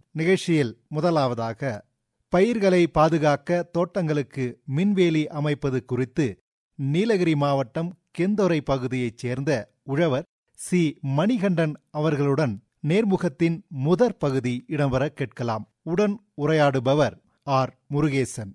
நிகழ்ச்சியில் முதலாவதாக பயிர்களை பாதுகாக்க தோட்டங்களுக்கு மின்வேலி அமைப்பது குறித்து நீலகிரி மாவட்டம் கெந்தொரை பகுதியைச் சேர்ந்த உழவர் சி மணிகண்டன் அவர்களுடன் நேர்முகத்தின் முதற் பகுதி இடம்பெற கேட்கலாம் உடன் உரையாடுபவர் ஆர் முருகேசன்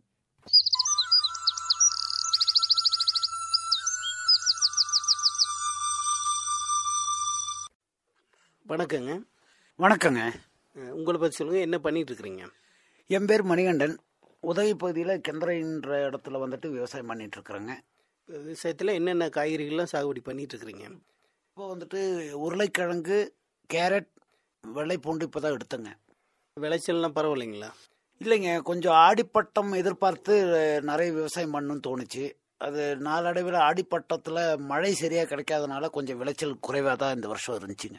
வணக்கங்க வணக்கங்க அஹ் உங்களை பற்றி சொல்லுங்கள் என்ன பண்ணிட்டு இருக்கிறீங்க என் பேர் மணிகண்டன் உதவி பகுதியில் கெந்தரைன்ற இடத்துல வந்துட்டு விவசாயம் பண்ணிட்டு இருக்கிறேங்க விவசாயத்தில் என்னென்ன காய்கறிகள்லாம் சாகுபடி பண்ணிட்டு இருக்கிறீங்க இப்போ வந்துட்டு உருளைக்கிழங்கு கேரட் வெள்ளைப்பூண்டு இப்போ தான் எடுத்தேங்க விளைச்சல்லாம் பரவாயில்லைங்களா இல்லைங்க கொஞ்சம் ஆடிப்பட்டம் எதிர்பார்த்து நிறைய விவசாயம் பண்ணணும்னு தோணுச்சு அது நாளடைவில் ஆடிப்பட்டத்தில் மழை சரியாக கிடைக்காதனால கொஞ்சம் விளைச்சல் குறைவாக தான் இந்த வருஷம் இருந்துச்சுங்க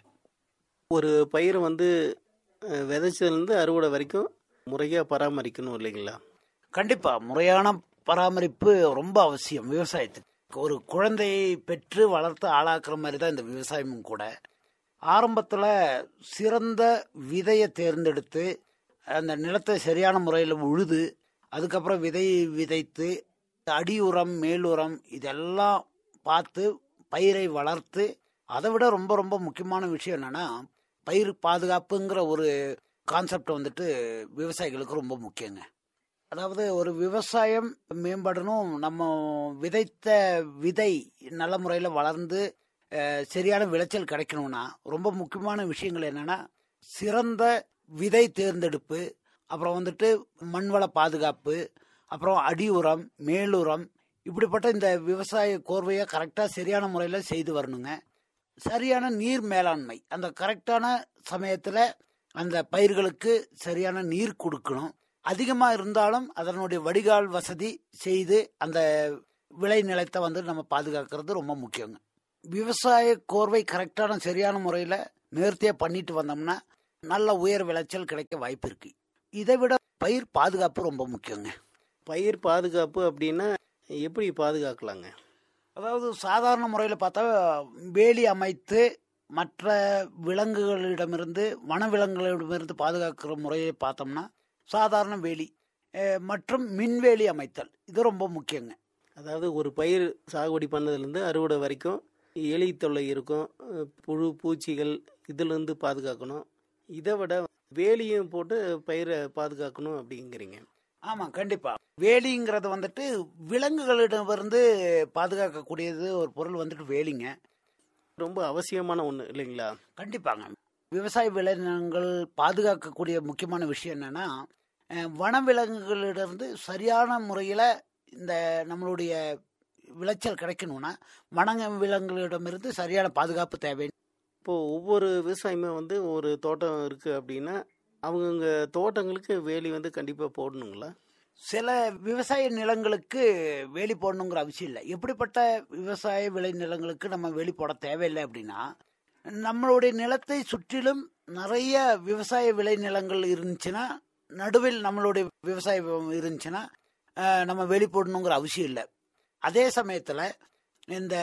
ஒரு பயிரை வந்து அஹ், விதைச்சதுலேருந்து அறுவடை வரைக்கும் முறையாக பராமரிக்கணும் இல்லைங்களா கண்டிப்பாக முறையான பராமரிப்பு ரொம்ப அவசியம் விவசாயத்துக்கு ஒரு குழந்தையை பெற்று வளர்த்து ஆளாக்குற மாதிரி தான் இந்த விவசாயமும் கூட ஆரம்பத்தில் சிறந்த விதையை தேர்ந்தெடுத்து அந்த நிலத்தை சரியான முறையில் உழுது அதுக்கப்புறம் விதையை விதைத்து அடி உரம் மேல் உரம் இதெல்லாம் பார்த்து பயிரை வளர்த்து அதை விட ரொம்ப ரொம்ப முக்கியமான விஷயம் என்னன்னா பயிர் பாதுகாப்புங்கிற ஒரு கான்செப்ட் வந்துட்டு விவசாயிகளுக்கு ரொம்ப முக்கியங்க அதாவது ஒரு விவசாயம் மேம்படணும் நம்ம விதைத்த விதை நல்ல முறையில் வளர்ந்து அஹ், சரியான விளைச்சல் கிடைக்கணும்னா ரொம்ப முக்கியமான விஷயங்கள் என்னன்னா சிறந்த விதை தேர்ந்தெடுப்பு அப்புறம் வந்துட்டு மண்வள பாதுகாப்பு அப்புறம் அடி உரம் மேலுரம் இப்படிப்பட்ட இந்த விவசாய கோர்வையை கரெக்டாக சரியான முறையில் செய்து வரணுங்க சரியான நீர் மேலாண்மை அந்த கரெக்டான சமயத்தில் அந்த பயிர்களுக்கு சரியான நீர் கொடுக்கணும் அதிகமாக இருந்தாலும் அதனுடைய வடிகால் வசதி செய்து அந்த விளை நிலத்தை வந்து நம்ம பாதுகாக்கிறது ரொம்ப முக்கியங்க விவசாய கோர்வை கரெக்டான சரியான முறையில் நேர்த்தியாக பண்ணிட்டு வந்தோம்னா நல்ல உயர் விளைச்சல் கிடைக்க வாய்ப்பு இருக்கு இதை விட பயிர் பாதுகாப்பு ரொம்ப முக்கியங்க பயிர் பாதுகாப்பு அப்படின்னா எப்படி பாதுகாக்கலாங்க அதாவது சாதாரண முறையில் பார்த்தா வேலி அமைத்து மற்ற விலங்குகளிடமிருந்து வனவிலங்குகளிடமிருந்து பாதுகாக்கிற முறையை பார்த்தோம்னா சாதாரண வேலி அஹ், மற்றும் மின்வேலி அமைத்தல் இது ரொம்ப முக்கியங்க அதாவது ஒரு பயிர் சாகுபடி பண்ணதுலேருந்து அறுவடை வரைக்கும் எலி தொல்லை இருக்கும் அஹ், புழு பூச்சிகள் இதிலிருந்து பாதுகாக்கணும் இதை விட வேலியும் போட்டு பயிரை பாதுகாக்கணும் அப்படிங்கிறீங்க ஆமாம் கண்டிப்பாக வேலிங்கிறது வந்துட்டு விலங்குகளிடமிருந்து பாதுகாக்கக்கூடியது ஒரு பொருள் வந்துட்டு வேலிங்க ரொம்ப அவசியமான ஒன்று இல்லைங்களா கண்டிப்பாங்க விவசாய விளைநிலங்கள் பாதுகாக்கக்கூடிய முக்கியமான விஷயம் என்னன்னா அஹ், வனவிலங்குகளிடமிருந்து சரியான முறையில் இந்த நம்மளுடைய விளைச்சல் கிடைக்கணும்னா வன விலங்குகளிடமிருந்து சரியான பாதுகாப்பு தேவை இப்போது ஒவ்வொரு விவசாயமே வந்து ஒரு தோட்டம் இருக்குது அப்படின்னா அவங்கவுங்க தோட்டங்களுக்கு வேலி வந்து கண்டிப்பாக போடணுங்களா சில விவசாய நிலங்களுக்கு வேலி போடணுங்கிற அவசியம் இல்லை எப்படிப்பட்ட விவசாய விளை நிலங்களுக்கு நம்ம வேலி போட தேவையில்லை அப்படின்னா நம்மளுடைய நிலத்தை சுற்றிலும் நிறைய விவசாய விளை நிலங்கள் இருந்துச்சுன்னா நடுவில் நம்மளுடைய விவசாயம் இருந்துச்சுன்னா அஹ், நம்ம வேலி போடணுங்கிற அவசியம் இல்லை அதே சமயத்தில் இந்த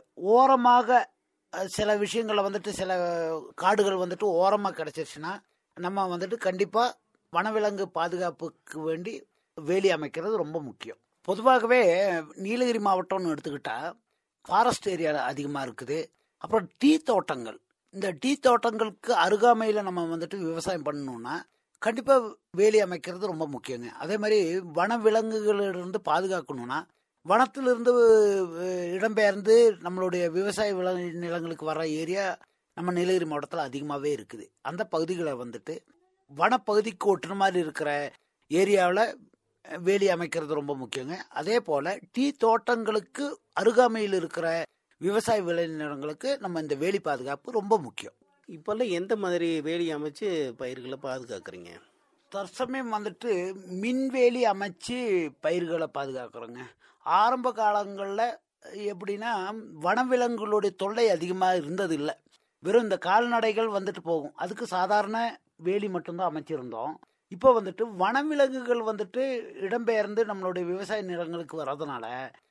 ஓரமாக அஹ், சில விஷயங்களை வந்துட்டு சில காடுகள் வந்துட்டு ஓரமாக கிடைச்சிருச்சுன்னா நம்ம வந்துட்டு கண்டிப்பாக வனவிலங்கு பாதுகாப்புக்கு வேண்டி வேலி அமைக்கிறது ரொம்ப முக்கியம் பொதுவாகவே நீலகிரி மாவட்டம்னு எடுத்துக்கிட்டா ஃபாரஸ்ட் ஏரியா அதிகமாக இருக்குது அப்புறம் டீ தோட்டங்கள் இந்த டீ தோட்டங்களுக்கு அருகாமையில் நம்ம வந்துட்டு விவசாயம் பண்ணணும்னா கண்டிப்பாக வேலி அமைக்கிறது ரொம்ப முக்கியங்க அதே மாதிரி வன விலங்குகளிலிருந்து பாதுகாக்கணும்னா வனத்திலிருந்து அஹ், இடம்பெயர்ந்து நம்மளுடைய விவசாய விளை நிலங்களுக்கு வர ஏரியா நம்ம நீலகிரி மாவட்டத்தில் அதிகமாகவே இருக்குது அந்த பகுதிகளை வந்துட்டு வனப்பகுதிக்கு ஒட்டுற மாதிரி இருக்கிற ஏரியாவில் வேலி அமைக்கிறது ரொம்ப முக்கியங்க அதே போல் டீ தோட்டங்களுக்கு அருகாமையில் இருக்கிற விவசாய விளைநிலங்களுக்கு நம்ம இந்த வேலி பாதுகாப்பு ரொம்ப முக்கியம் இப்போல்லாம் எந்த மாதிரி வேலி அமைச்சு பயிர்களை பாதுகாக்கிறீங்க தற்சமயம் வந்துட்டு மின்வேலி அமைச்சு பயிர்களை பாதுகாக்கிறோங்க ஆரம்ப காலங்களில் எப்படின்னா வனவிலங்குகளுடைய தொல்லை அதிகமாக இருந்தது இல்லை வெறும் இந்த கால்நடைகள் வந்துட்டு போகும் அதுக்கு சாதாரண வேலி மட்டும்தான் அமைச்சிருந்தோம் இப்போ வந்துட்டு வனவிலங்குகள் வந்துட்டு இடம்பெயர்ந்து நம்மளுடைய விவசாய நிலங்களுக்கு வர்றதுனால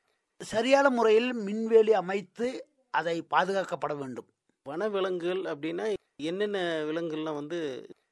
சரியான முறையில் மின்வேலி அமைத்து அதை பாதுகாக்கப்பட வேண்டும் வன விலங்குகள் அப்படின்னா என்னென்ன விலங்குகள்லாம் வந்து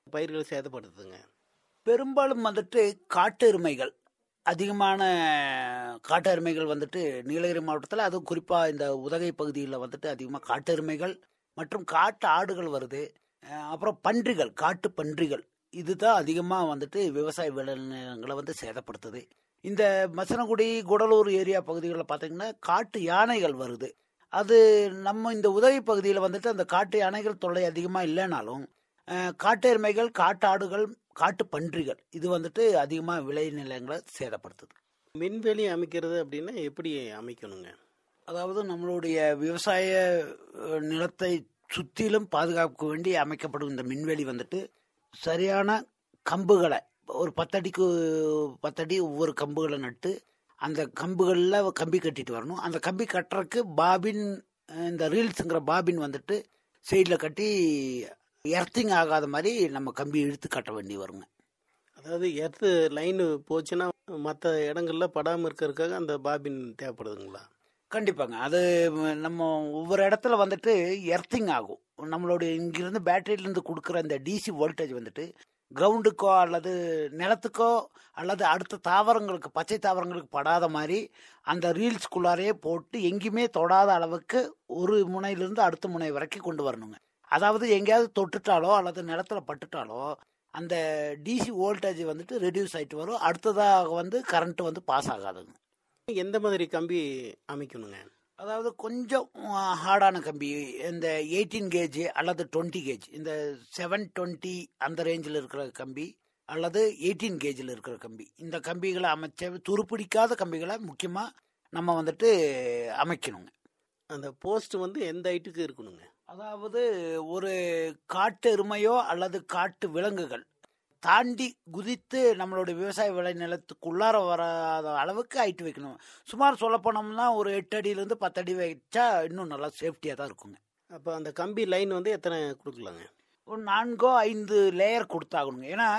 பயிர்களை சேதப்படுத்துதுங்க பெரும்பாலும் வந்துட்டு காட்டெருமைகள் அதிகமான காட்டெருமைகள் வந்துட்டு நீலகிரி மாவட்டத்தில் அதுவும் குறிப்பாக இந்த உதகை பகுதியில் வந்துட்டு அதிகமாக காட்டெருமைகள் மற்றும் காட்டு ஆடுகள் வருது அஹ் அப்புறம் பன்றிகள் காட்டு பன்றிகள் இதுதான் அதிகமாக வந்துட்டு விவசாய விளைநிலங்களை வந்து சேதப்படுத்துது இந்த மசனகுடி குடலூர் ஏரியா பகுதிகளில் பார்த்தீங்கன்னா காட்டு யானைகள் வருது அது நம்ம இந்த உதவி பகுதியில் வந்துட்டு அந்த காட்டு யானைகள் தொல்லை அதிகமாக இல்லைனாலும் அஹ், காட்டெருமைகள் காட்டாடுகள் காட்டு பன்றிகள் இது வந்துட்டு அதிகமாக விளைநிலங்களை சேதப்படுத்துது மின்வேலி அமைக்கிறது அப்படின்னா எப்படி அமைக்கணுங்க அதாவது நம்மளுடைய விவசாய அஹ், நிலத்தை சுற்றிலும் பாதுகாக்க வேண்டி அமைக்கப்படும் இந்த மின்வெளி வந்துட்டு சரியான கம்புகளை ஒரு பத்தடிக்கு பத்தடி ஒவ்வொரு கம்புகளை நட்டு அந்த கம்புகளில் கம்பி கட்டிட்டு வரணும் அந்த கம்பி கட்டுறதுக்கு பாபின் அஹ், இந்த ரீல்ஸுங்கிற பாபின் வந்துட்டு சைடில் கட்டி எர்த்திங் ஆகாத மாதிரி நம்ம கம்பி இழுத்து கட்ட வேண்டி வருங்க அதாவது எர்த்து லைன் போச்சுன்னா மற்ற இடங்கள்ல படாமல் இருக்கிறதுக்காக அந்த பாபின் தேவைப்படுதுங்களா கண்டிப்பாங்க அது ம், நம்ம ஒவ்வொரு இடத்துல வந்துட்டு எர்த்திங் ஆகும் நம்மளுடைய இங்கிருந்து பேட்டரியிலேருந்து கொடுக்குற இந்த டிசி வோல்டேஜ் வந்துட்டு கிரவுண்டுக்கோ அல்லது நிலத்துக்கோ அல்லது அடுத்த தாவரங்களுக்கு பச்சை தாவரங்களுக்கு படாத மாதிரி அந்த ரீல்ஸ்குள்ளாரையே போட்டு எங்கேயுமே தொடாத அளவுக்கு ஒரு முனையிலிருந்து அடுத்த முனை வரைக்கும் கொண்டு வரணுங்க அதாவது எங்கேயாவது தொட்டுட்டாலோ அல்லது நிலத்துல பட்டுட்டாலோ அந்த டிசி வோல்டேஜ் வந்துட்டு ரெடியூஸ் ஆயிட்டு வரும் அடுத்ததாக வந்து கரண்ட் வந்து பாஸ் ஆகாதுங்க எந்த மாதிரி கம்பி அமைக்கணுங்க அதாவது கொஞ்சம் ஹார்டான கம்பி இந்த எயிட்டீன் கேஜ் அல்லது டுவெண்ட்டி கேஜ் இந்த செவன் டுவெண்ட்டி அந்த ரேஞ்சில் இருக்கிற கம்பி அல்லது எயிட்டீன் கேஜில் இருக்கிற கம்பி இந்த கம்பிகளை அமைச்ச துருப்பிடிக்காத கம்பிகளை முக்கியமாக நம்ம வந்துட்டு அமைக்கணுங்க அந்த போஸ்ட் வந்து எந்த ஹைட்டுக்கு இருக்கணுங்க அதாவது ஒரு காட்டு எருமையோ அல்லது காட்டு விலங்குகள் தாண்டி குதித்து நம்மளுடைய விவசாய விளைநிலத்துக்குள்ளார வராத அளவுக்கு ஹைட் வைக்கணும் சுமார் சொல்ல போனோம்னா ஒரு எட்டு அடியிலேருந்து பத்து அடி வச்சா இன்னும் நல்லா சேஃப்டியாக தான் இருக்குங்க அப்போ அந்த கம்பி லைன் வந்து எத்தனை கொடுக்கலாங்க ஒரு நான்கோ ஐந்து லேயர் கொடுத்தாகணுங்க ஏன்னா